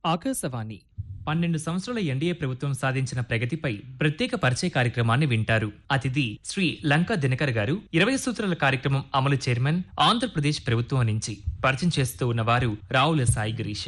ఆకాశవాణి పన్నెండు సంవత్సరాల ఎన్డీఏ ప్రభుత్వం సాధించిన ప్రగతిపై ప్రత్యేక పరిచయ కార్యక్రమాన్ని వింటారు అతిథి శ్రీ లంకా దినకర్ గారు ఇరవై సూత్రాల కార్యక్రమం అమలు చైర్మన్ ఆంధ్రప్రదేశ్ ప్రభుత్వం నుంచి పరిచయం చేస్తూ ఉన్నవారు రావుల సాయి గిరీష్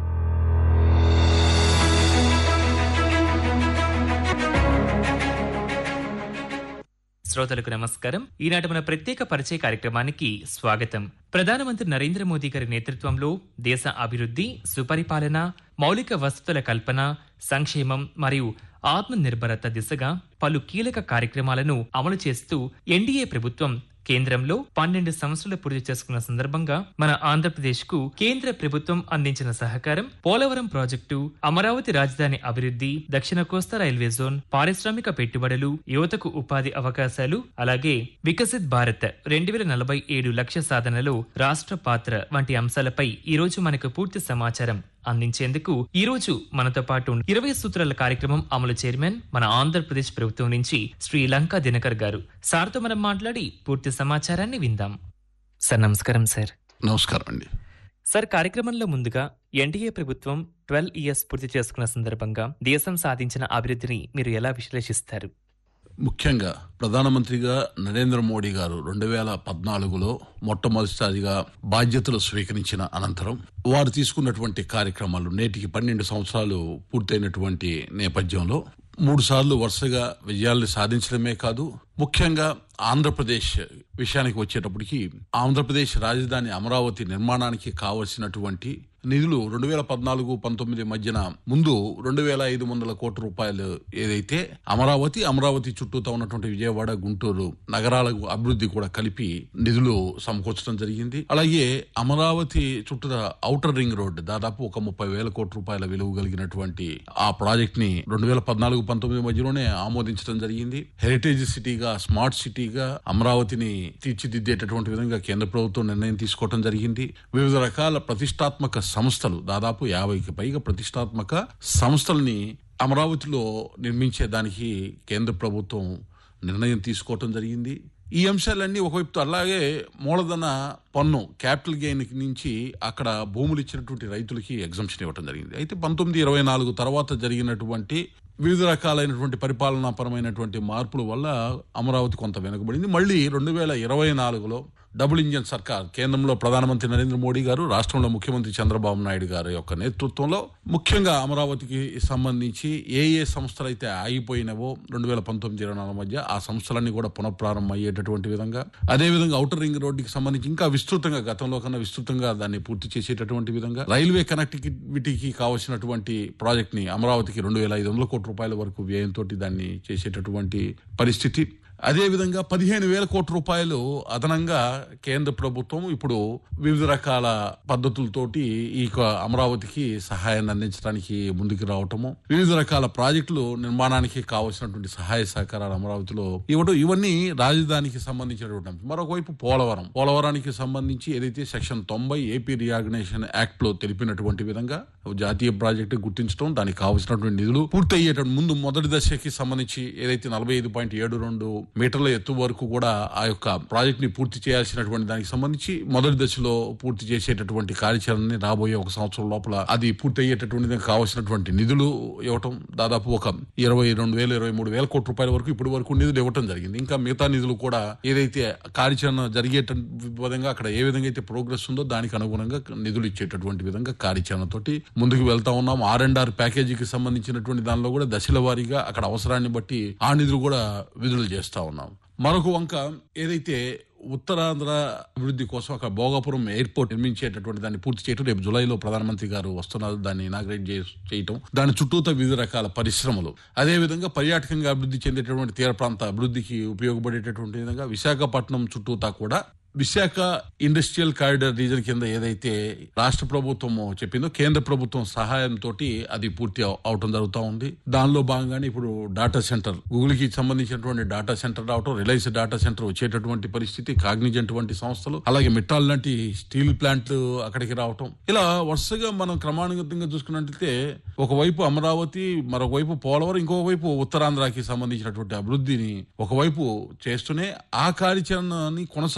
శ్రోతలకు నమస్కారం ఈనాటి మన ప్రత్యేక పరిచయ కార్యక్రమానికి స్వాగతం ప్రధానమంత్రి నరేంద్ర మోదీ గారి నేతృత్వంలో దేశ అభివృద్ధి సుపరిపాలన మౌలిక వసతుల కల్పన సంక్షేమం మరియు ఆత్మ నిర్భరత దిశగా పలు కీలక కార్యక్రమాలను అమలు చేస్తూ ఎన్డీఏ ప్రభుత్వం కేంద్రంలో పన్నెండు సంవత్సరాలు పూర్తి చేసుకున్న సందర్భంగా మన ఆంధ్రప్రదేశ్ కు కేంద్ర ప్రభుత్వం అందించిన సహకారం పోలవరం ప్రాజెక్టు అమరావతి రాజధాని అభివృద్ధి దక్షిణ కోస్తా రైల్వే జోన్ పారిశ్రామిక పెట్టుబడులు యువతకు ఉపాధి అవకాశాలు అలాగే వికసిత్ భారత్ రెండు వేల నలభై ఏడు లక్ష్య సాధనలో రాష్ట్ర పాత్ర వంటి అంశాలపై ఈ రోజు మనకు పూర్తి సమాచారం అందించేందుకు ఈ రోజు మనతో పాటు ఇరవై సూత్రాల కార్యక్రమం అమలు చైర్మన్ మన ఆంధ్రప్రదేశ్ ప్రభుత్వం నుంచి శ్రీ లంకా దినకర్ గారు సార్తో మనం మాట్లాడి పూర్తి సమాచారాన్ని విందాం సార్ నమస్కారం సార్ నమస్కారం అండి సార్ కార్యక్రమంలో ముందుగా ఎన్డీఏ ప్రభుత్వం ట్వెల్వ్ ఇయర్స్ పూర్తి చేసుకున్న సందర్భంగా దేశం సాధించిన అభివృద్ధిని మీరు ఎలా విశ్లేషిస్తారు ముఖ్యంగా ప్రధానమంత్రిగా నరేంద్ర మోడీ గారు రెండు వేల పద్నాలుగులో మొట్టమొదటిసారిగా బాధ్యతలు స్వీకరించిన అనంతరం వారు తీసుకున్నటువంటి కార్యక్రమాలు నేటికి పన్నెండు సంవత్సరాలు పూర్తయినటువంటి నేపథ్యంలో మూడు సార్లు వరుసగా విజయాల్ని సాధించడమే కాదు ముఖ్యంగా ఆంధ్రప్రదేశ్ విషయానికి వచ్చేటప్పటికి ఆంధ్రప్రదేశ్ రాజధాని అమరావతి నిర్మాణానికి కావలసినటువంటి నిధులు రెండు వేల పద్నాలుగు పంతొమ్మిది మధ్యన ముందు రెండు వేల ఐదు వందల కోట్ల రూపాయలు ఏదైతే అమరావతి అమరావతి చుట్టూతో ఉన్నటువంటి విజయవాడ గుంటూరు నగరాలకు అభివృద్ధి కూడా కలిపి నిధులు సమకూర్చడం జరిగింది అలాగే అమరావతి చుట్టూ ఔటర్ రింగ్ రోడ్ దాదాపు ఒక ముప్పై వేల కోట్ల రూపాయల విలువ కలిగినటువంటి ఆ ప్రాజెక్ట్ ని రెండు వేల పద్నాలుగు పంతొమ్మిది మధ్యలోనే ఆమోదించడం జరిగింది హెరిటేజ్ సిటీగా స్మార్ట్ సిటీగా అమరావతిని తీర్చిదిద్దేటటువంటి విధంగా కేంద్ర ప్రభుత్వం నిర్ణయం తీసుకోవడం జరిగింది వివిధ రకాల ప్రతిష్టాత్మక సంస్థలు దాదాపు యాభైకి పైగా ప్రతిష్టాత్మక సంస్థల్ని అమరావతిలో నిర్మించే దానికి కేంద్ర ప్రభుత్వం నిర్ణయం తీసుకోవటం జరిగింది ఈ అంశాలన్నీ ఒకవైపు అలాగే మూలధన పన్ను క్యాపిటల్ గెయిన్ నుంచి అక్కడ భూములు ఇచ్చినటువంటి రైతులకి ఎగ్జంప్షన్ ఇవ్వడం జరిగింది అయితే పంతొమ్మిది ఇరవై నాలుగు తర్వాత జరిగినటువంటి వివిధ రకాలైనటువంటి పరిపాలనాపరమైనటువంటి మార్పుల వల్ల అమరావతి కొంత వెనుకబడింది మళ్ళీ రెండు వేల ఇరవై నాలుగులో డబుల్ ఇంజన్ సర్కార్ కేంద్రంలో ప్రధానమంత్రి నరేంద్ర మోడీ గారు రాష్ట్రంలో ముఖ్యమంత్రి చంద్రబాబు నాయుడు గారి యొక్క నేతృత్వంలో ముఖ్యంగా అమరావతికి సంబంధించి ఏ ఏ సంస్థలు అయితే ఆగిపోయినవో రెండు వేల పంతొమ్మిది ఇరవై నాలుగు మధ్య ఆ సంస్థలన్నీ కూడా పునఃప్రారంభం అయ్యేటటువంటి విధంగా అదేవిధంగా ఔటర్ రింగ్ రోడ్డుకి సంబంధించి ఇంకా విస్తృతంగా గతంలో కన్నా విస్తృతంగా దాన్ని పూర్తి చేసేటటువంటి విధంగా రైల్వే కనెక్టివిటీకి కావాల్సినటువంటి ప్రాజెక్ట్ ని అమరావతికి రెండు వేల ఐదు వందల కోట్ల రూపాయల వరకు వ్యయంతో దాన్ని చేసేటటువంటి పరిస్థితి అదేవిధంగా పదిహేను వేల కోట్ల రూపాయలు అదనంగా కేంద్ర ప్రభుత్వం ఇప్పుడు వివిధ రకాల పద్ధతులతోటి ఈ యొక్క అమరావతికి సహాయాన్ని అందించడానికి ముందుకు రావటము వివిధ రకాల ప్రాజెక్టులు నిర్మాణానికి కావలసినటువంటి సహాయ సహకారాలు అమరావతిలో ఇవ్వడం ఇవన్నీ రాజధానికి సంబంధించినటువంటి అంశం మరొకవైపు పోలవరం పోలవరానికి సంబంధించి ఏదైతే సెక్షన్ తొంభై ఏపీ రియార్గనైజేషన్ యాక్ట్ లో తెలిపినటువంటి విధంగా జాతీయ ప్రాజెక్టు గుర్తించడం దానికి కావలసినటువంటి నిధులు పూర్తి అయ్యేటప్పుడు ముందు మొదటి దశకి సంబంధించి ఏదైతే నలభై ఐదు పాయింట్ ఏడు రెండు మీటర్ల ఎత్తు వరకు కూడా ఆ యొక్క ప్రాజెక్ట్ ని పూర్తి చేయాల్సినటువంటి దానికి సంబంధించి మొదటి దశలో పూర్తి చేసేటటువంటి కార్యాచరణని రాబోయే ఒక సంవత్సరం లోపల అది పూర్తి అయ్యేటటువంటి దానికి కావాల్సినటువంటి నిధులు ఇవ్వటం దాదాపు ఒక ఇరవై రెండు వేల ఇరవై మూడు వేల కోట్ల రూపాయల వరకు ఇప్పటి వరకు నిధులు ఇవ్వటం జరిగింది ఇంకా మిగతా నిధులు కూడా ఏదైతే కార్యాచరణ జరిగేట విధంగా అక్కడ ఏ విధంగా అయితే ప్రోగ్రెస్ ఉందో దానికి అనుగుణంగా నిధులు ఇచ్చేటటువంటి విధంగా కార్యాచరణతోటి ముందుకు వెళ్తా ఉన్నాం ఆర్ అండ్ ఆర్ ప్యాకేజీకి సంబంధించినటువంటి దానిలో కూడా దశల వారీగా అక్కడ అవసరాన్ని బట్టి ఆ నిధులు కూడా విడుదల చేస్తా ఉన్నాం మరొక వంక ఏదైతే ఉత్తరాంధ్ర అభివృద్ధి కోసం అక్కడ భోగాపురం ఎయిర్పోర్ట్ నిర్మించేటటువంటి దాన్ని పూర్తి చేయటం రేపు జులైలో ప్రధానమంత్రి గారు వస్తున్నారు దాన్ని ఇనాగ్రేట్ చేయటం దాని చుట్టూతో వివిధ రకాల పరిశ్రమలు అదే విధంగా పర్యాటకంగా అభివృద్ధి చెందేటటువంటి తీర ప్రాంత అభివృద్ధికి ఉపయోగపడేటటువంటి విధంగా విశాఖపట్నం చుట్టూతా కూడా విశాఖ ఇండస్ట్రియల్ కారిడార్ రీజన్ కింద ఏదైతే రాష్ట్ర ప్రభుత్వం చెప్పిందో కేంద్ర ప్రభుత్వం సహాయంతో అది పూర్తి అవ- అవటం జరుగుతూ ఉంది దానిలో భాగంగానే ఇప్పుడు డాటా సెంటర్ గూగుల్ కి సంబంధించినటువంటి డాటా సెంటర్ రావటం రిలయన్స్ డాటా సెంటర్ వచ్చేటటువంటి పరిస్థితి కాగ్నిజెంట్ వంటి సంస్థలు అలాగే మిట్టాల్ లాంటి స్టీల్ ప్లాంట్లు అక్కడికి రావటం ఇలా వరుసగా మనం క్రమానుగతంగా చూసుకున్నట్లయితే ఒకవైపు అమరావతి మరొకవైపు పోలవరం ఇంకొక వైపు ఉత్తరాంధ్రకి సంబంధించినటువంటి అభివృద్ధిని ఒకవైపు చేస్తూనే ఆ కార్యాచరణని కొనసాగించేటటువంటి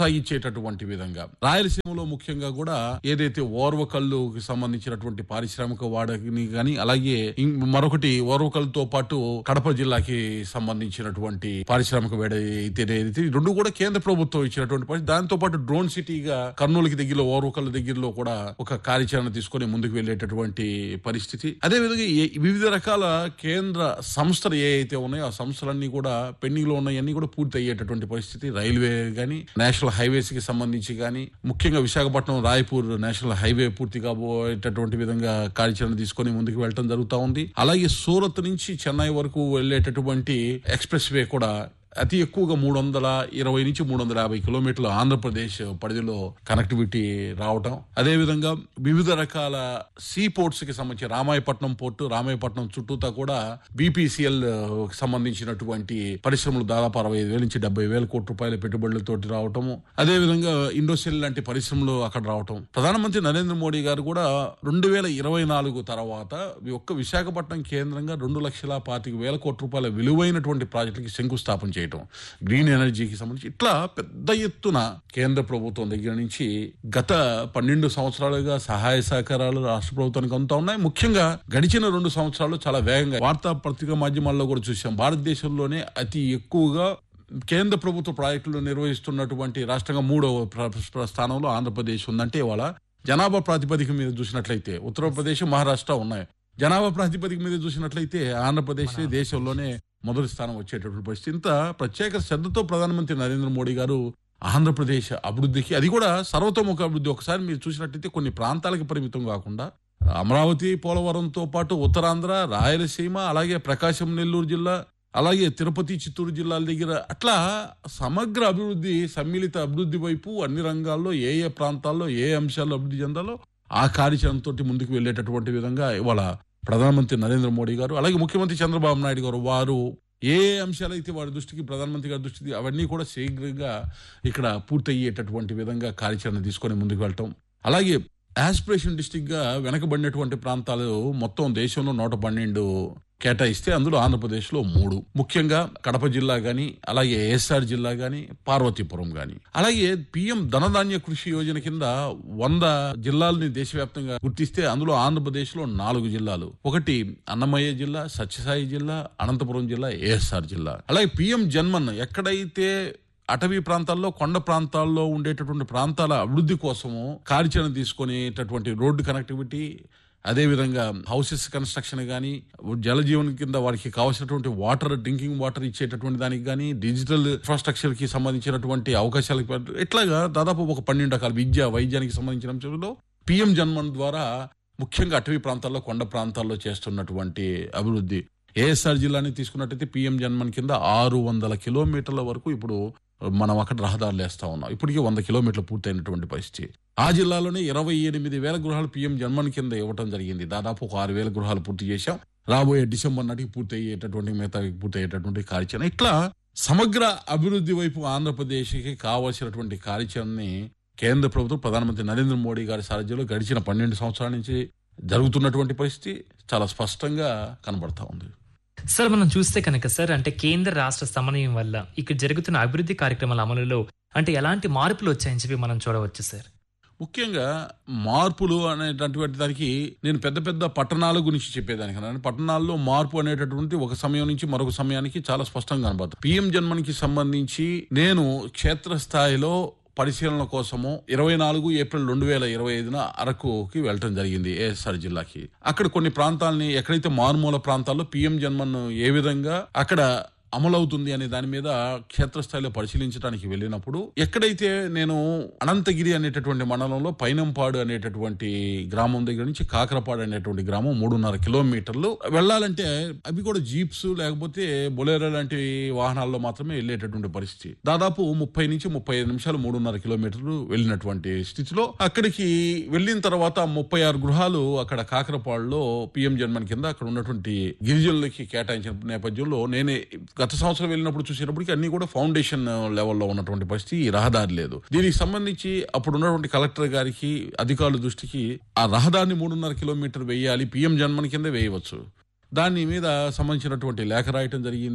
అయ్యేటటువంటి విధంగా రాయలసీమలో ముఖ్యంగా కూడా ఏదైతే ఓర్వకల్లుకి సంబంధించినటువంటి పారిశ్రామిక వాడని గాని అలాగే ఇం- మరొకటి ఓర్వకల్లుతో పాటు కడప జిల్లాకి సంబంధించినటువంటి పారిశ్రామిక వేడ అయితే ఏదైతే ఈ రెండు కూడా కేంద్ర ప్రభుత్వం ఇచ్చినటువంటి పరిస్థితి దాంతో పాటు డ్రోన్ సిటీగా కర్నూలుకి దగ్గరలో ఓర్వకల్లు దగ్గరలో కూడా ఒక కార్యాచరణ తీసుకొని ముందుకు వెళ్ళేటటువంటి పరిస్థితి అదే విధంగా ఏ- వివిధ రకాల కేంద్ర సంస్థలు ఏ అయితే ఉన్నాయో ఆ సంస్థలన్నీ కూడా పెండింగ్ లో ఉన్నాయన్నీ కూడా పూర్తి అయ్యేటటువంటి పరిస్థితి రైల్వే గాని నేషనల్ హైవేస్ కి సంబంధించి గాని ముఖ్యంగా విశాఖపట్నం రాయపూర్ నేషనల్ హైవే పూర్తి కాబోయేటటువంటి విధంగా కార్యాచరణ తీసుకొని ముందుకు వెళ్ళటం జరుగుతా ఉంది అలాగే సూరత్ నుంచి చెన్నై వరకు వెళ్ళేటటువంటి ఎక్స్ప్రెస్ వే కూడా అతి ఎక్కువగా మూడు వందల ఇరవై నుంచి మూడు వందల యాభై కిలోమీటర్లు ఆంధ్రప్రదేశ్ పరిధిలో కనెక్టివిటీ రావటం అదేవిధంగా వివిధ రకాల సీ పోర్ట్స్ కి సంబంధించి రామాయపట్నం పోర్టు రామాయపట్నం చుట్టూతా కూడా బీపీసీఎల్ సంబంధించినటువంటి పరిశ్రమలు దాదాపు అరవై ఐదు వేల నుంచి డెబ్బై వేల కోట్ల రూపాయల పెట్టుబడులతోటి రావటము అదేవిధంగా ఇండోసిల్ లాంటి పరిశ్రమలు అక్కడ రావటం ప్రధానమంత్రి నరేంద్ర మోడీ గారు కూడా రెండు వేల ఇరవై నాలుగు తర్వాత ఈ ఒక్క విశాఖపట్నం కేంద్రంగా రెండు లక్షల పాతిక వేల కోట్ల రూపాయల విలువైనటువంటి ప్రాజెక్టులకి శంకుస్థాపన చేయటం గ్రీన్ ఎనర్జీకి సంబంధించి ఇట్లా పెద్ద ఎత్తున కేంద్ర ప్రభుత్వం దగ్గర నుంచి గత పన్నెండు సంవత్సరాలుగా సహాయ సహకారాలు రాష్ట్ర ప్రభుత్వానికి అంతా ఉన్నాయి ముఖ్యంగా గడిచిన రెండు సంవత్సరాలు చాలా వేగంగా వార్తా పత్రికా మాధ్యమాల్లో కూడా చూసాం భారతదేశంలోనే అతి ఎక్కువగా కేంద్ర ప్రభుత్వ ప్రాజెక్టులు నిర్వహిస్తున్నటువంటి రాష్ట్రంగా మూడవ ప్ర- ప్ర- స్థానంలో ఆంధ్రప్రదేశ్ ఉందంటే ఇవాళ జనాభా ప్రాతిపదిక మీద చూసినట్లయితే ఉత్తరప్రదేశ్ మహారాష్ట్ర ఉన్నాయి జనాభా ప్రాతిపదిక మీద చూసినట్లయితే ఆంధ్రప్రదేశ్ దేశంలోనే మొదటి స్థానం వచ్చేటటువంటి పరిస్థితి ఇంత ప్రత్యేక శ్రద్ధతో ప్రధానమంత్రి నరేంద్ర మోడీ గారు ఆంధ్రప్రదేశ్ అభివృద్ధికి అది కూడా సర్వతోముఖ అభివృద్ధి ఒకసారి మీరు చూసినట్లయితే కొన్ని ప్రాంతాలకు పరిమితం కాకుండా అమరావతి పోలవరంతో పాటు ఉత్తరాంధ్ర రాయలసీమ అలాగే ప్రకాశం నెల్లూరు జిల్లా అలాగే తిరుపతి చిత్తూరు జిల్లాల దగ్గర అట్లా సమగ్ర అభివృద్ధి సమ్మిళిత అభివృద్ధి వైపు అన్ని రంగాల్లో ఏ ఏ ప్రాంతాల్లో ఏ అంశాల్లో అభివృద్ధి చెందాలో ఆ కార్యాచరణతో ముందుకు వెళ్ళేటటువంటి విధంగా ఇవాళ ప్రధానమంత్రి నరేంద్ర మోడీ గారు అలాగే ముఖ్యమంత్రి చంద్రబాబు నాయుడు గారు వారు ఏ ఏ అంశాలైతే వారి దృష్టికి ప్రధానమంత్రి గారి దృష్టికి అవన్నీ కూడా శీఘ్రంగా ఇక్కడ పూర్తయ్యేటటువంటి విధంగా కార్యాచరణ తీసుకొని ముందుకు వెళ్ళటం అలాగే ఆస్పిరేషన్ డిస్టిక్ గా వెనకబడినటువంటి ప్రాంతాలు మొత్తం దేశంలో నూట పన్నెండు కేటాయిస్తే అందులో ఆంధ్రప్రదేశ్ లో మూడు ముఖ్యంగా కడప జిల్లా గాని అలాగే ఏఎస్ఆర్ జిల్లా గాని పార్వతీపురం గాని అలాగే పిఎం ధనధాన్య కృషి యోజన కింద వంద జిల్లాలని దేశవ్యాప్తంగా గుర్తిస్తే అందులో ఆంధ్రప్రదేశ్ లో నాలుగు జిల్లాలు ఒకటి అన్నమయ్య జిల్లా సత్యసాయి జిల్లా అనంతపురం జిల్లా ఏఎస్ఆర్ జిల్లా అలాగే పిఎం జన్మన్ ఎక్కడైతే అటవీ ప్రాంతాల్లో కొండ ప్రాంతాల్లో ఉండేటటువంటి ప్రాంతాల అభివృద్ధి కోసము కార్యాచరణ తీసుకునేటటువంటి రోడ్డు కనెక్టివిటీ అదేవిధంగా హౌసెస్ కన్స్ట్రక్షన్ కానీ జలజీవన్ కింద వారికి కావాల్సినటువంటి వాటర్ డ్రింకింగ్ వాటర్ ఇచ్చేటటువంటి దానికి కానీ డిజిటల్ ఇన్ఫ్రాస్ట్రక్చర్ కి సంబంధించినటువంటి అవకాశాలకు ఇట్లాగా దాదాపు ఒక పన్నెండు రకాల విద్య వైద్యానికి సంబంధించిన అంశంలో పిఎం జన్మన్ ద్వారా ముఖ్యంగా అటవీ ప్రాంతాల్లో కొండ ప్రాంతాల్లో చేస్తున్నటువంటి అభివృద్ధి ఏఎస్ఆర్ జిల్లాని తీసుకున్నట్టయితే పిఎం జన్మన్ కింద ఆరు వందల కిలోమీటర్ల వరకు ఇప్పుడు మనం అక్కడ రహదారులు వేస్తా ఉన్నాం ఇప్పటికీ వంద కిలోమీటర్లు పూర్తయినటువంటి పరిస్థితి ఆ జిల్లాలోనే ఇరవై ఎనిమిది వేల గృహాలు పిఎం జన్మన్ కింద ఇవ్వడం జరిగింది దాదాపు ఒక ఆరు వేల గృహాలు పూర్తి చేశాం రాబోయే డిసెంబర్ నాటికి పూర్తి అయ్యేటటువంటి మిగతా పూర్తి అయ్యేటటువంటి కార్యాచరణ ఇట్లా సమగ్ర అభివృద్ధి వైపు ఆంధ్రప్రదేశ్కి కావాల్సినటువంటి కార్యాచరణని కేంద్ర ప్రభుత్వం ప్రధానమంత్రి నరేంద్ర మోడీ గారి సారథ్యంలో గడిచిన పన్నెండు సంవత్సరాల నుంచి జరుగుతున్నటువంటి పరిస్థితి చాలా స్పష్టంగా కనబడతా ఉంది సార్ మనం చూస్తే కనుక సార్ అంటే కేంద్ర రాష్ట్ర సమన్వయం వల్ల ఇక్కడ జరుగుతున్న అభివృద్ధి కార్యక్రమాల అమలులో అంటే ఎలాంటి మార్పులు వచ్చాయని చెప్పి మనం చూడవచ్చు సార్ ముఖ్యంగా మార్పులు అనేటటువంటి దానికి నేను పెద్ద పెద్ద పట్టణాల గురించి చెప్పేదానికన్నా పట్టణాల్లో మార్పు అనేటటువంటి ఒక సమయం నుంచి మరొక సమయానికి చాలా స్పష్టంగా కనబడుతుంది పిఎం జన్మన్కి సంబంధించి నేను క్షేత్రస్థాయిలో పరిశీలన కోసము ఇరవై నాలుగు ఏప్రిల్ రెండు వేల ఇరవై ఐదున అరకుకి వెళ్ళటం జరిగింది ఏఎస్ఆర్ జిల్లాకి అక్కడ కొన్ని ప్రాంతాలని ఎక్కడైతే మారుమూల ప్రాంతాల్లో పిఎం జన్మన్ ఏ విధంగా అక్కడ అమలవుతుంది అనే దాని మీద క్షేత్రస్థాయిలో పరిశీలించడానికి వెళ్ళినప్పుడు ఎక్కడైతే నేను అనంతగిరి అనేటటువంటి మండలంలో పైనంపాడు అనేటటువంటి గ్రామం దగ్గర నుంచి కాకరపాడు అనేటువంటి గ్రామం మూడున్నర కిలోమీటర్లు వెళ్ళాలంటే అవి కూడా జీప్స్ లేకపోతే బొలేరో లాంటి వాహనాల్లో మాత్రమే వెళ్ళేటటువంటి పరిస్థితి దాదాపు ముప్పై నుంచి ముప్పై ఐదు నిమిషాలు మూడున్నర కిలోమీటర్లు వెళ్ళినటువంటి స్థితిలో అక్కడికి వెళ్ళిన తర్వాత ముప్పై ఆరు గృహాలు అక్కడ కాకరపాడులో పిఎం జన్మన్ కింద అక్కడ ఉన్నటువంటి గిరిజనులకి కేటాయించిన నేపథ్యంలో నేనే గత సంవత్సరం వెళ్ళినప్పుడు చూసినప్పటికీ అన్ని కూడా ఫౌండేషన్ లెవెల్లో ఉన్నటువంటి పరిస్థితి ఈ రహదారి లేదు దీనికి సంబంధించి అప్పుడు ఉన్నటువంటి కలెక్టర్ గారికి అధికారుల దృష్టికి ఆ రహదారిని మూడున్నర కిలోమీటర్ వేయాలి పిఎం జన్మన్ కింద వేయవచ్చు దాని మీద సంబంధించినటువంటి లేఖ రాయటం జరిగింది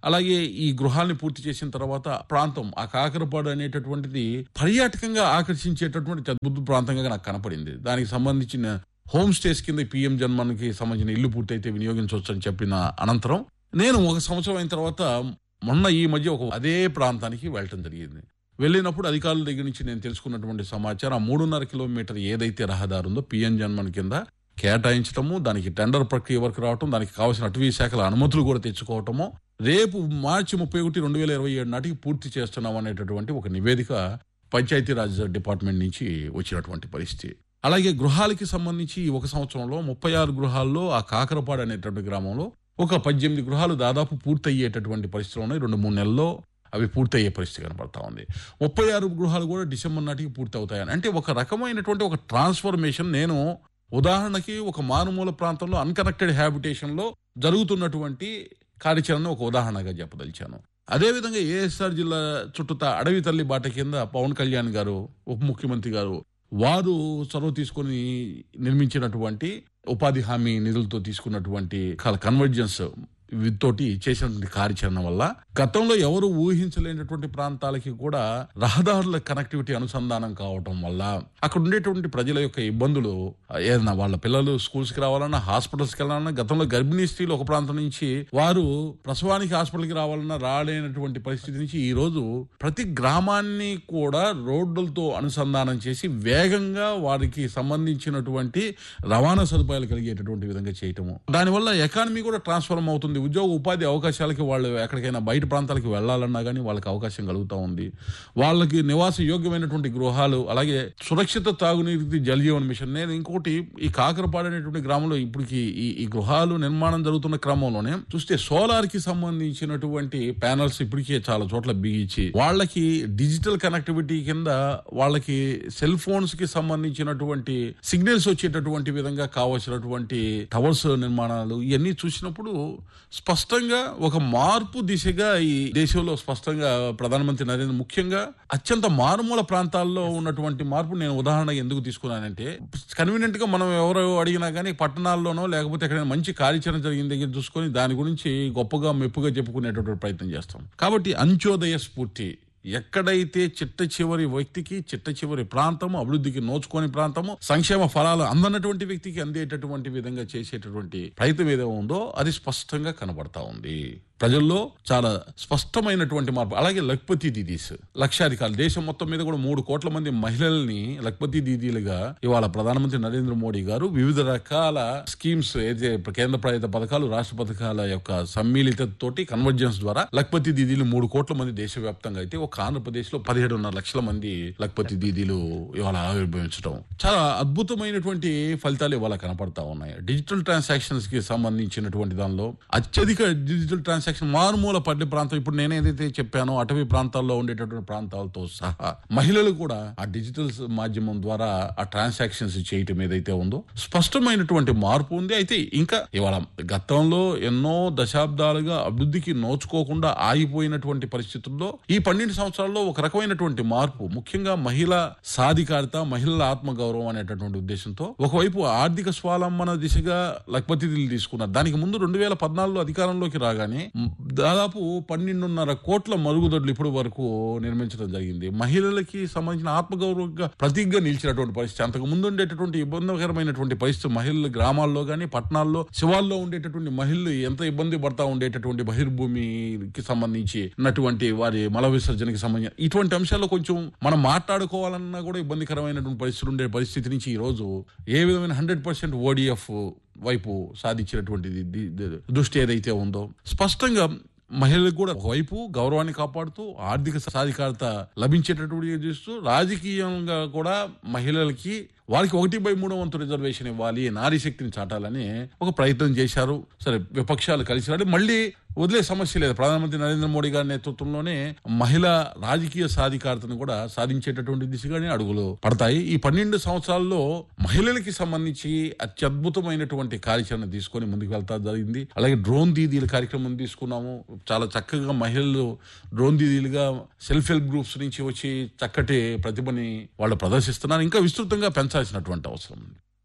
అలాగే ఈ గృహాల్ని పూర్తి చేసిన తర్వాత ప్రాంతం ఆ కాకరపాడు అనేటటువంటిది పర్యాటకంగా ఆకర్షించేటటువంటి అద్భుత ప్రాంతంగా నాకు కనపడింది దానికి సంబంధించిన హోమ్ స్టేస్ కింద పిఎం జన్మన్కి సంబంధించిన ఇల్లు పూర్తయితే వినియోగించవచ్చు అని చెప్పిన అనంతరం నేను ఒక సంవత్సరం అయిన తర్వాత మొన్న ఈ మధ్య ఒక అదే ప్రాంతానికి వెళ్ళటం జరిగింది వెళ్ళినప్పుడు అధికారుల దగ్గర నుంచి నేను తెలుసుకున్నటువంటి సమాచారం ఆ మూడున్నర కిలోమీటర్ ఏదైతే రహదారి ఉందో పిఎం జన్మన్ కింద కేటాయించడము దానికి టెండర్ ప్రక్రియ వరకు రావటం దానికి కావాల్సిన అటవీ శాఖల అనుమతులు కూడా తెచ్చుకోవటము రేపు మార్చి ముప్పై ఒకటి రెండు వేల ఇరవై ఏడు నాటికి పూర్తి చేస్తున్నాం అనేటటువంటి ఒక నివేదిక పంచాయతీరాజ్ డిపార్ట్మెంట్ నుంచి వచ్చినటువంటి పరిస్థితి అలాగే గృహాలకి సంబంధించి ఈ ఒక సంవత్సరంలో ముప్పై ఆరు గృహాల్లో ఆ కాకరపాడు అనేటువంటి గ్రామంలో ఒక పద్దెనిమిది గృహాలు దాదాపు పూర్తయ్యేటటువంటి పరిస్థితులు ఉన్నాయి రెండు మూడు నెలల్లో అవి పూర్తయ్యే పరిస్థితి కనపడతా ఉంది ముప్పై ఆరు గృహాలు కూడా డిసెంబర్ నాటికి పూర్తి అవుతాయని అంటే ఒక రకమైనటువంటి ఒక ట్రాన్స్ఫర్మేషన్ నేను ఉదాహరణకి ఒక మారుమూల ప్రాంతంలో అన్కనెక్టెడ్ హ్యాబిటేషన్లో జరుగుతున్నటువంటి కార్యాచరణ ఒక ఉదాహరణగా చెప్పదలిచాను అదేవిధంగా ఏఎస్ఆర్ జిల్లా చుట్టూతా అడవి తల్లి బాట కింద పవన్ కళ్యాణ్ గారు ఉప ముఖ్యమంత్రి గారు వారు చొరవ తీసుకొని నిర్మించినటువంటి ఉపాధి హామీ నిధులతో తీసుకున్నటువంటి కన్వర్జెన్స్ తోటి చేసినటువంటి కార్యాచరణ వల్ల గతంలో ఎవరు ఊహించలేనటువంటి ప్రాంతాలకి కూడా రహదారుల కనెక్టివిటీ అనుసంధానం కావటం వల్ల అక్కడ ఉండేటువంటి ప్రజల యొక్క ఇబ్బందులు ఏదైనా వాళ్ళ పిల్లలు స్కూల్స్ కి రావాలన్నా హాస్పిటల్స్కి వెళ్ళాలన్నా గతంలో గర్భిణీ స్త్రీలు ఒక ప్రాంతం నుంచి వారు ప్రసవానికి హాస్పిటల్కి రావాలన్నా రాలేనటువంటి పరిస్థితి నుంచి ఈ రోజు ప్రతి గ్రామాన్ని కూడా రోడ్లతో అనుసంధానం చేసి వేగంగా వారికి సంబంధించినటువంటి రవాణా సదుపాయాలు కలిగేటటువంటి విధంగా చేయటము దానివల్ల ఎకానమీ కూడా ట్రాన్స్ఫార్మ్ అవుతుంది ఉద్యోగ ఉపాధి అవకాశాలకి వాళ్ళు ఎక్కడికైనా బయట ప్రాంతాలకు వెళ్ళాలన్నా కానీ వాళ్ళకి అవకాశం కలుగుతూ ఉంది వాళ్ళకి నివాస యోగ్యమైనటువంటి గృహాలు అలాగే సురక్షిత తాగునీటి జలజీవన్ మిషన్ నేను ఇంకోటి ఈ కాకరపాడు అనేటువంటి గ్రామంలో ఇప్పటికి ఈ ఈ గృహాలు నిర్మాణం జరుగుతున్న క్రమంలోనే చూస్తే సోలార్ కి సంబంధించినటువంటి ప్యానల్స్ ఇప్పటికే చాలా చోట్ల బిగించి వాళ్ళకి డిజిటల్ కనెక్టివిటీ కింద వాళ్ళకి సెల్ ఫోన్స్ కి సంబంధించినటువంటి సిగ్నల్స్ వచ్చేటటువంటి విధంగా కావాల్సినటువంటి టవర్స్ నిర్మాణాలు ఇవన్నీ చూసినప్పుడు స్పష్టంగా ఒక మార్పు దిశగా ఈ దేశంలో స్పష్టంగా ప్రధానమంత్రి నరేంద్ర ముఖ్యంగా అత్యంత మారుమూల ప్రాంతాల్లో ఉన్నటువంటి మార్పు నేను ఉదాహరణ ఎందుకు తీసుకున్నానంటే కన్వీనియంట్ గా మనం ఎవరు అడిగినా కానీ పట్టణాల్లోనో లేకపోతే ఎక్కడైనా మంచి కార్యాచరణ జరిగిన దగ్గర చూసుకొని దాని గురించి గొప్పగా మెప్పుగా చెప్పుకునేటటువంటి ప్రయత్నం చేస్తాం కాబట్టి అంత్యోదయ స్ఫూర్తి ఎక్కడైతే చిట్ట చివరి వ్యక్తికి చిట్ట చివరి ప్రాంతము అభివృద్ధికి నోచుకోని ప్రాంతము సంక్షేమ ఫలాలు అందనటువంటి వ్యక్తికి అందేటటువంటి విధంగా చేసేటటువంటి ప్రయత్నం ఏదో ఉందో అది స్పష్టంగా కనబడతా ఉంది ప్రజల్లో చాలా స్పష్టమైనటువంటి మార్పు అలాగే లక్పతి దీదీస్ లక్షాధికారులు దేశం మొత్తం మీద కూడా మూడు కోట్ల మంది మహిళల్ని లక్పతి దీదీలుగా ఇవాళ ప్రధానమంత్రి నరేంద్ర మోడీ గారు వివిధ రకాల స్కీమ్స్ ఏదైతే కేంద్ర ప్రభుత్వ పథకాలు రాష్ట్ర పథకాల యొక్క సమ్మిళిత తోటి కన్వర్జెన్స్ ద్వారా లక్పతి దీదీలు మూడు కోట్ల మంది దేశవ్యాప్తంగా అయితే ఒక ఆంధ్రప్రదేశ్ లో పదిహేడున్నర లక్షల మంది లక్పతి దీదీలు ఇవాళ ఆవిర్భవించడం చాలా అద్భుతమైనటువంటి ఫలితాలు ఇవాళ కనపడతా ఉన్నాయి డిజిటల్ ట్రాన్సాక్షన్స్ కి సంబంధించినటువంటి దానిలో అత్యధిక డిజిటల్ ట్రాన్సాక్షన్ మారుమూల పల్లె ప్రాంతం ఇప్పుడు నేను ఏదైతే చెప్పానో అటవీ ప్రాంతాల్లో ఉండేటటువంటి ప్రాంతాలతో సహా మహిళలు కూడా ఆ డిజిటల్ మాధ్యమం ద్వారా ఆ ట్రాన్సాక్షన్స్ చేయటం ఏదైతే ఉందో స్పష్టమైనటువంటి మార్పు ఉంది అయితే ఇంకా ఇవాళ గతంలో ఎన్నో దశాబ్దాలుగా అభివృద్ధికి నోచుకోకుండా ఆగిపోయినటువంటి పరిస్థితుల్లో ఈ పన్నెండు సంవత్సరాల్లో ఒక రకమైనటువంటి మార్పు ముఖ్యంగా మహిళా సాధికారత మహిళల ఆత్మగౌరవం అనేటటువంటి ఉద్దేశంతో ఒకవైపు ఆర్థిక స్వావలంబన దిశగా లక్పతి తీసుకున్నారు దానికి ముందు రెండు వేల పద్నాలుగులో అధికారంలోకి రాగానే మ్, దాదాపు పన్నెండున్నర కోట్ల మరుగుదొడ్లు ఇప్పటి వరకు నిర్మించడం జరిగింది మహిళలకి సంబంధించిన ఆత్మగౌరవంగా ప్రతీకగా నిలిచినటువంటి పరిస్థితి అంతకు ముందు ఉండేటటువంటి ఇబ్బందికరమైనటువంటి పరిస్థితి మహిళలు గ్రామాల్లో కానీ పట్టణాల్లో శివాల్లో ఉండేటటువంటి మహిళలు ఎంత ఇబ్బంది పడతా ఉండేటటువంటి బహిర్భూమికి సంబంధించి ఉన్నటువంటి వారి మల విసర్జనకి సంబంధించి ఇటువంటి అంశాల్లో కొంచెం మనం మాట్లాడుకోవాలన్నా కూడా ఇబ్బందికరమైనటువంటి పరిస్థితులు ఉండే పరిస్థితి నుంచి ఈ రోజు ఏ విధమైన హండ్రెడ్ పర్సెంట్ ఓడిఎఫ్ వైపు సాధించినటువంటి ది- ది- ది- దృష్టి ఏదైతే ఉందో స్పష్టంగా మహిళలకు కూడా ఒకవైపు గౌరవాన్ని కాపాడుతూ ఆర్థిక సాధికారత లభించేటటువంటి చేస్తూ రాజకీయంగా కూడా మహిళలకి వారికి ఒకటి బై మూడో వంతు రిజర్వేషన్ ఇవ్వాలి నారీ శక్తిని చాటాలని ఒక ప్రయత్నం చేశారు సరే విపక్షాలు కలిసి రాడి మళ్ళీ వదిలే సమస్య లేదు ప్రధానమంత్రి నరేంద్ర మోడీ గారి నేతృత్వంలోనే మహిళా రాజకీయ సాధికారతను కూడా సాధించేటటువంటి దిశగానే అడుగులు పడతాయి ఈ పన్నెండు సంవత్సరాల్లో మహిళలకి సంబంధించి అత్యద్భుతమైనటువంటి కార్యాచరణ తీసుకొని ముందుకు వెళ్తా జరిగింది అలాగే డ్రోన్ దీదీల కార్యక్రమం తీసుకున్నాము చాలా చక్కగా మహిళలు డ్రోన్ దీదీలుగా సెల్ఫ్ హెల్ప్ గ్రూప్స్ నుంచి వచ్చి చక్కటి ప్రతిభని వాళ్ళు ప్రదర్శిస్తున్నారు ఇంకా విస్తృతంగా పెంచాల్సినటువంటి అవసరం ఉంది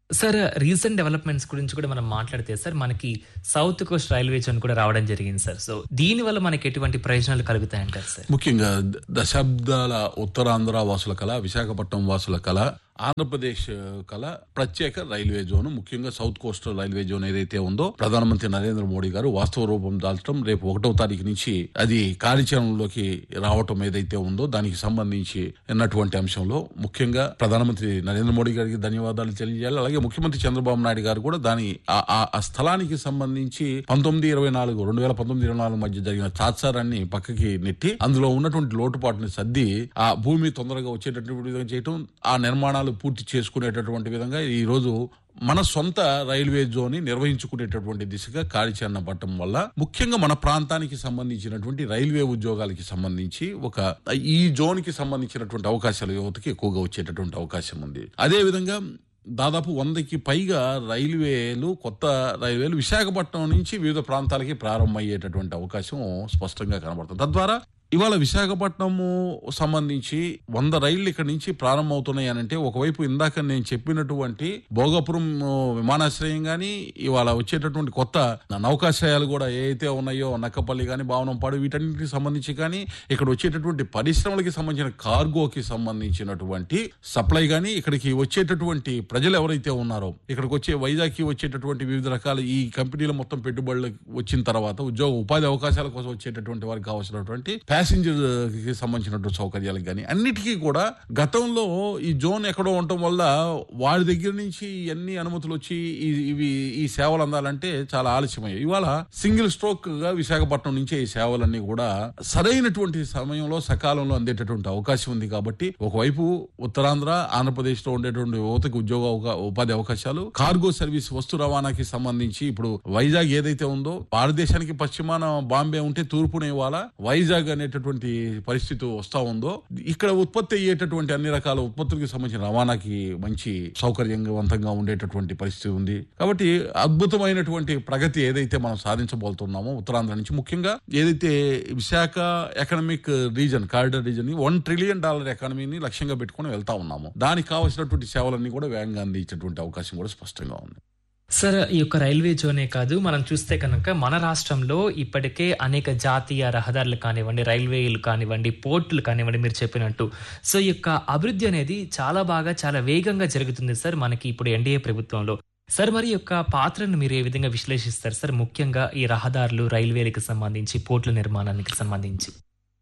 సార్ రీసెంట్ డెవలప్మెంట్స్ గురించి కూడా మనం మాట్లాడితే సార్ మనకి సౌత్ కోస్ట్ రైల్వే జోన్ కూడా రావడం జరిగింది సార్ సో దీని వల్ల మనకి ఎటువంటి ప్రయోజనాలు కలుగుతాయంటారు సార్ ముఖ్యంగా ద- దశాబ్దాల ఉత్తరాంధ్ర వాసుల కళ విశాఖపట్నం వాసుల కళ ఆంధ్రప్రదేశ్ కళ ప్రత్యేక రైల్వే జోన్ ముఖ్యంగా సౌత్ కోస్టల్ రైల్వే జోన్ ఏదైతే ఉందో ప్రధానమంత్రి నరేంద్ర మోడీ గారు వాస్తవ రూపం దాల్చడం రేపు ఒకటో తారీఖు నుంచి అది కార్యాచరణలోకి రావటం ఏదైతే ఉందో దానికి సంబంధించి ఉన్నటువంటి అంశంలో ముఖ్యంగా ప్రధానమంత్రి నరేంద్ర మోడీ గారికి ధన్యవాదాలు తెలియజేయాలి అలాగే ముఖ్యమంత్రి చంద్రబాబు నాయుడు గారు కూడా దాని ఆ- ఆ- ఆ స్థలానికి సంబంధించి పంతొమ్మిది ఇరవై నాలుగు రెండు వేల పంతొమ్మిది ఇరవై నాలుగు మధ్య జరిగిన చాత్సారాన్ని పక్కకి నెట్టి అందులో ఉన్నటువంటి లోటుపాటుని సర్ది ఆ భూమి తొందరగా వచ్చేటటువంటి విధంగా చేయటం ఆ నిర్మాణాలు పూర్తి చేసుకునేటటువంటి విధంగా ఈ రోజు మన సొంత రైల్వే జోన్ నిర్వహించుకునేటటువంటి దిశగా కార్యాచరణ పట్టడం వల్ల ముఖ్యంగా మన ప్రాంతానికి సంబంధించినటువంటి రైల్వే ఉద్యోగాలకి సంబంధించి ఒక ఈ జోన్ కి సంబంధించినటువంటి అవకాశాలు యువతకి ఎక్కువగా వచ్చేటటువంటి అవకాశం ఉంది అదే విధంగా దాదాపు వందకి పైగా రైల్వేలు కొత్త రైల్వేలు విశాఖపట్నం నుంచి వివిధ ప్రాంతాలకి ప్రారంభమయ్యేటటువంటి అవకాశం స్పష్టంగా కనబడుతుంది తద్వారా ఇవాళ విశాఖపట్నము సంబంధించి వంద రైళ్లు ఇక్కడ నుంచి ప్రారంభమవుతున్నాయి అని అంటే ఒకవైపు ఇందాక నేను చెప్పినటువంటి భోగపురం ఆ, విమానాశ్రయం గాని ఇవాళ వచ్చేటటువంటి కొత్త నౌకాశ్రయాలు కూడా ఏవైతే ఉన్నాయో నక్కపల్లి కానీ భావనంపాడు వీటన్నిటికి సంబంధించి కానీ ఇక్కడ వచ్చేటటువంటి పరిశ్రమలకి సంబంధించిన కార్గోకి సంబంధించినటువంటి సప్లై గానీ ఇక్కడికి వచ్చేటటువంటి ప్రజలు ఎవరైతే ఉన్నారో ఇక్కడికి వచ్చే వైజాగ్కి వచ్చేటటువంటి వివిధ రకాల ఈ కంపెనీల మొత్తం పెట్టుబడులు వచ్చిన తర్వాత ఉద్యోగ ఉపాధి అవకాశాల కోసం వచ్చేటటువంటి వారికి కావాల్సినటువంటి ప్యాసింజర్ కి సంబంధించినటువంటి సౌకర్యాలకు కానీ అన్నిటికీ కూడా గతంలో ఈ జోన్ ఎక్కడో ఉండటం వల్ల వారి దగ్గర నుంచి అన్ని అనుమతులు వచ్చి ఈ- ఇవి ఈ సేవలు అందాలంటే చాలా ఆలస్యమయ్యాయి ఇవాళ సింగిల్ స్ట్రోక్ గా విశాఖపట్నం నుంచే ఈ సేవలన్నీ కూడా సరైనటువంటి సమయంలో సకాలంలో అందేటటువంటి అవకాశం ఉంది కాబట్టి ఒకవైపు ఉత్తరాంధ్ర ఆంధ్రప్రదేశ్ లో ఉండేటువంటి యువతకు ఉద్యోగ అవకా- ఉపాధి అవకాశాలు కార్గో సర్వీస్ వస్తు రవాణాకి సంబంధించి ఇప్పుడు వైజాగ్ ఏదైతే ఉందో భారతదేశానికి పశ్చిమాన బాంబే ఉంటే తూర్పున ఇవాళ వైజాగ్ అనేటటువంటి పరిస్థితి వస్తా ఉందో ఇక్కడ ఉత్పత్తి అయ్యేటటువంటి అన్ని రకాల ఉత్పత్తులకు సంబంధించిన రవాణాకి మంచి సౌకర్యవంతంగా ఉండేటటువంటి పరిస్థితి ఉంది కాబట్టి అద్భుతమైనటువంటి ప్రగతి ఏదైతే మనం సాధించబోతున్నామో ఉత్తరాంధ్ర నుంచి ముఖ్యంగా ఏదైతే Visakha economic region corridor region one trillion dollar ఎకానమీని లక్ష్యంగా పెట్టుకుని వెళ్తా ఉన్నాము దానికి కావాల్సినటువంటి సేవలన్నీ కూడా వేగంగా అందించేటువంటి అవకాశం కూడా స్పష్టంగా ఉంది సార్ ఈ యొక్క రైల్వే జోనే కాదు మనం చూస్తే కనుక మన రాష్ట్రంలో ఇప్పటికే అనేక జాతీయ రహదారులు కానివ్వండి రైల్వేలు కానివ్వండి పోర్టులు కానివ్వండి మీరు చెప్పినట్టు సో ఈ యొక్క అభివృద్ధి అనేది చాలా బాగా చాలా వేగంగా జరుగుతుంది సార్ మనకి ఇప్పుడు ఎన్డీఏ ప్రభుత్వంలో సార్ మరి ఈ యొక్క పాత్రను మీరు ఏ విధంగా విశ్లేషిస్తారు సార్ ముఖ్యంగా ఈ రహదారులు రైల్వేలకు సంబంధించి పోర్టుల నిర్మాణానికి సంబంధించి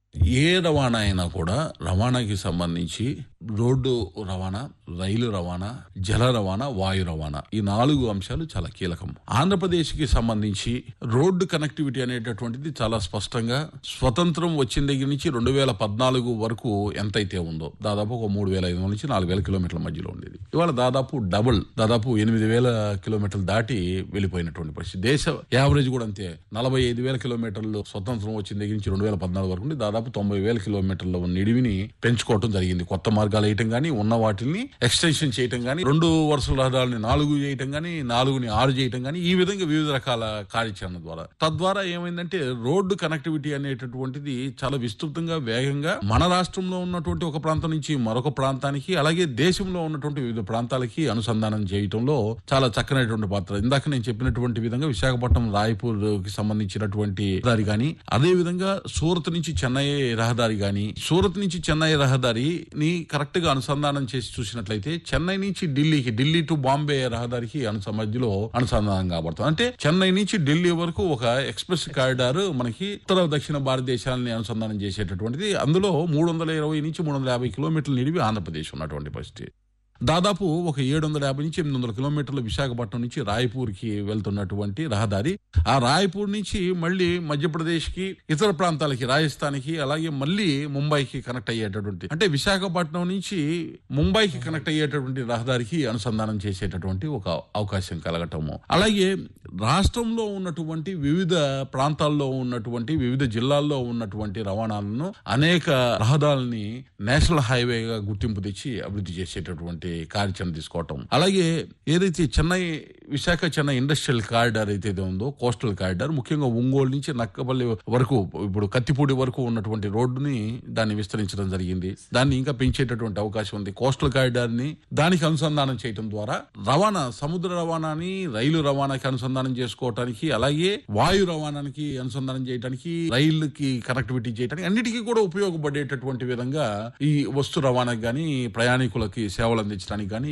ఏ రవాణా అయినా కూడా రవాణాకి సంబంధించి రోడ్డు రవాణా రైలు రవాణా జల రవాణా వాయు రవాణా ఈ నాలుగు అంశాలు చాలా కీలకం ఆంధ్రప్రదేశ్ కి సంబంధించి రోడ్డు కనెక్టివిటీ అనేటటువంటిది చాలా స్పష్టంగా స్వతంత్రం వచ్చిన దగ్గర నుంచి రెండు వేల పద్నాలుగు వరకు ఎంతైతే ఉందో దాదాపు ఒక మూడు వేల ఐదు వందల నుంచి నాలుగు వేల కిలోమీటర్ల మధ్యలో ఉండేది ఇవాళ దాదాపు డబుల్ దాదాపు ఎనిమిది వేల కిలోమీటర్లు దాటి వెళ్ళిపోయినటువంటి పరిస్థితి దేశ యావరేజ్ కూడా అంతే నలభై ఐదు వేల కిలోమీటర్లు స్వతంత్రం వచ్చిన దగ్గర నుంచి రెండు వేల పద్నాలుగు వరకు ఉండి దాదాపు తొంభై వేల కిలోమీటర్ల నిడివిని పెంచుకోవడం జరిగింది కొత్త మార్గాలు వేయటం గానీ ఉన్న వాటిని ఎక్స్టెన్షన్ చేయటం గానీ రెండు వరుసల రహదారులని నాలుగు చేయటం గానీ నాలుగుని ఆరు చేయటం గానీ ఈ విధంగా వివిధ రకాల కార్యాచరణ ద్వారా తద్వారా ఏమైందంటే రోడ్డు కనెక్టివిటీ అనేటటువంటిది చాలా విస్తృతంగా వేగంగా మన రాష్ట్రంలో ఉన్నటువంటి ఒక ప్రాంతం నుంచి మరొక ప్రాంతానికి అలాగే దేశంలో ఉన్నటువంటి వివిధ ప్రాంతాలకి అనుసంధానం చేయటంలో చాలా చక్కనైనటువంటి పాత్ర ఇందాక నేను చెప్పినటువంటి విధంగా విశాఖపట్నం రాయపూర్ కి సంబంధించినటువంటి రహదారి గాని అదే విధంగా సూరత్ నుంచి చెన్నై రహదారి గాని సూరత్ నుంచి చెన్నై రహదారిని కరెక్ట్ గా అనుసంధానం చేసి చూసినట్లయితే చెన్నై నుంచి ఢిల్లీకి ఢిల్లీ టు బాంబే రహదారికి అనుస మధ్యలో అనుసంధానం కాబడుతుంది అంటే చెన్నై నుంచి ఢిల్లీ వరకు ఒక ఎక్స్ప్రెస్ కారిడార్ మనకి ఉత్తర దక్షిణ భారతదేశాలని అనుసంధానం చేసేటటువంటిది అందులో మూడు వందల ఇరవై నుంచి మూడు వందల యాభై కిలోమీటర్ల నిడివి ఆంధ్రప్రదేశ్ ఉన్నటువంటి పరిస్థితి దాదాపు ఒక ఏడు వందల యాభై నుంచి ఎనిమిది వందల కిలోమీటర్ల విశాఖపట్నం నుంచి రాయ్పూర్కి వెళ్తున్నటువంటి రహదారి ఆ రాయ్పూర్ నుంచి మళ్ళీ మధ్యప్రదేశ్కి ఇతర ప్రాంతాలకి రాజస్థాన్కి అలాగే మళ్ళీ ముంబైకి కనెక్ట్ అయ్యేటటువంటి అంటే విశాఖపట్నం నుంచి ముంబైకి కనెక్ట్ అయ్యేటటువంటి రహదారికి అనుసంధానం చేసేటటువంటి ఒక అవకాశం కలగటము అలాగే రాష్ట్రంలో ఉన్నటువంటి వివిధ ప్రాంతాల్లో ఉన్నటువంటి వివిధ జిల్లాల్లో ఉన్నటువంటి రవాణాలను అనేక రహదారుల్ని నేషనల్ హైవేగా గుర్తింపు తెచ్చి అభివృద్ధి చేసేటటువంటి కార్యాచరణ తీసుకోవటం అలాగే ఏదైతే చెన్నై విశాఖ చెన్నై ఇండస్ట్రియల్ కారిడార్ అయితే ఇది ఉందో కోస్టల్ కారిడార్ ముఖ్యంగా ఒంగోలు నుంచి నక్కపల్లి వరకు ఇప్పుడు కత్తిపూడి వరకు ఉన్నటువంటి రోడ్డుని దాన్ని విస్తరించడం జరిగింది దాన్ని ఇంకా పెంచేటటువంటి అవకాశం ఉంది కోస్టల్ కారిడార్ ని దానికి అనుసంధానం చేయడం ద్వారా రవాణా సముద్ర రవాణాని రైలు రవాణాకి అనుసంధానం చేసుకోవటానికి అలాగే వాయు రవాణానికి అనుసంధానం చేయడానికి రైలుకి కనెక్టివిటీ చేయడానికి అన్నిటికీ కూడా ఉపయోగపడేటటువంటి విధంగా ఈ వస్తు రవాణాకి గాని ప్రయాణికులకి సేవలు అందించడానికి గాని